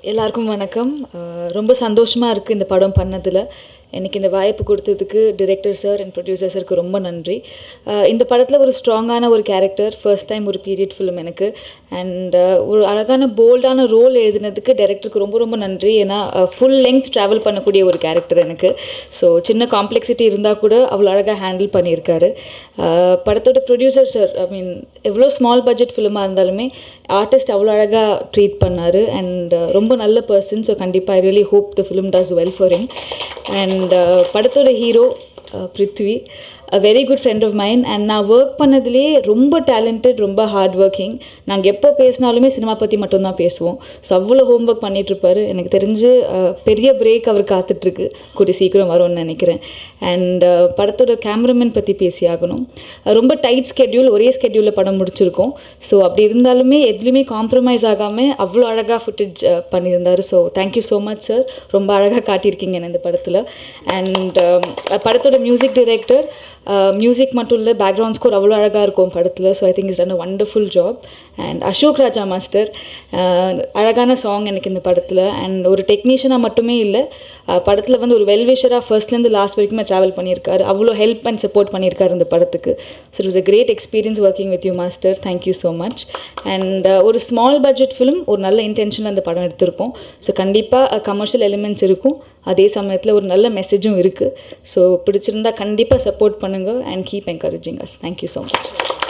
எல்லாருக்கும் வணக்கம் அஹ் ரொம்ப சந்தோஷமாக இருக்குது இந்த படம் பண்ணதில் எனக்கு இந்த வாய்ப்பு கொடுத்ததுக்கு டிரெக்டர் சார் அண்ட் ப்ரொடியூசர் சாருக்கு ரொம்ப நன்றி அஹ் இந்த படத்தில் ஒரு ஸ்ட்ராங்கான ஒரு கேரக்டர் ஃபர்ஸ்ட் டைம் ஒரு பீரியட் ஃபிலிம் எனக்கு அண்ட் ஒரு அழகான போல்டான ரோல் எழுதினதுக்கு டைரக்டருக்கு ரொம்ப ரொம்ப நன்றி ஏன்னா ஃபுல் லெங்த் ட்ராவல் பண்ணக்கூடிய ஒரு கேரக்டர் எனக்கு ஸோ சின்ன காம்ப்ளெக்சிட்டி இருந்தால் கூட அவ்வளோ அழகாக ஹேண்டில் பண்ணியிருக்காரு அஹ் படத்தோட ப்ரொடியூசர் சார் ஐ மீன் எவ்வளோ ஸ்மால் பட்ஜெட் ஃபிலிமாக இருந்தாலுமே ஆர்டிஸ்ட் அவ்வளோ அழகாக ட்ரீட் பண்ணார் அண்ட் ரொம்ப நல்ல பர்சன் ஸோ கண்டிப்பாக I really hope the film does well for him and படத்தோட hero Prithvi a very good friend of mind and நான் ஒர்க் பண்ணதுலேயே ரொம்ப டேலண்டட் ரொம்ப ஹார்ட் ஒர்க்கிங் நாங்கள் எப்போ பேசினாலுமே சினிமா பற்றி மட்டும்தான் பேசுவோம் ஸோ அவ்வளோ ஹோம்ஒர்க் பண்ணிகிட்ருப்பாரு எனக்கு தெரிஞ்சு அஹ், பெரிய பிரேக் அவர் காத்துட்ருக்கு கூடிய சீக்கிரம் வரும்னு நினைக்கிறேன் அண்ட் படத்தோட கேமராமேன் பற்றி பேசி ஆகணும் அஹ், ரொம்ப டைட் ஸ்கெட்யூல் ஒரே ஸ்கெட்யூலில் படம் முடிச்சிருக்கோம் ஸோ அப்படி இருந்தாலுமே எதுலேயுமே காம்ப்ரமைஸ் ஆகாமல் அவ்வளோ அழகாக ஃபுட்டேஜ் பண்ணியிருந்தார் so thank you so much sir ரொம்ப அழகாக காட்டியிருக்கீங்க என்ன இந்த படத்தில் அண்ட் படத்தோட மியூசிக் டைரக்டர் மியூசிக் மட்டும் இல்லை பேக்ரவுண்ட் ஸ்கோர் அவ்வளோ அழகாக இருக்கும் படத்தில் so I think is done a wonderful job and Ashok Raja master அழகான சாங் எனக்கு இந்த படத்தில் அண்ட் ஒரு டெக்னீஷியனாக மட்டுமே இல்லை படத்தில் வந்து ஒரு வெல்விஷராக ஃபர்ஸ்ட்லேருந்து லாஸ்ட் வரைக்குமே ட்ராவல் பண்ணியிருக்காரு அவ்வளோ ஹெல்ப் அண்ட் சப்போர்ட் பண்ணியிருக்காரு இந்த படத்துக்கு so it was a great experience working with you master thank you so much and ஒரு ஸ்மால் பட்ஜெட் ஃபிலிம் ஒரு நல்ல இன்டென்ஷனில் அந்த படம் எடுத்திருக்கோம் ஸோ கண்டிப்பாக கமர்ஷியல் எலிமெண்ட்ஸ் இருக்கும் அதே சமயத்தில் ஒரு நல்ல மெசேஜும் இருக்குது ஸோ பிடிச்சிருந்தா கண்டிப்பாக சப்போர்ட் பண்ணுங்கள் and keep encouraging us thank you so much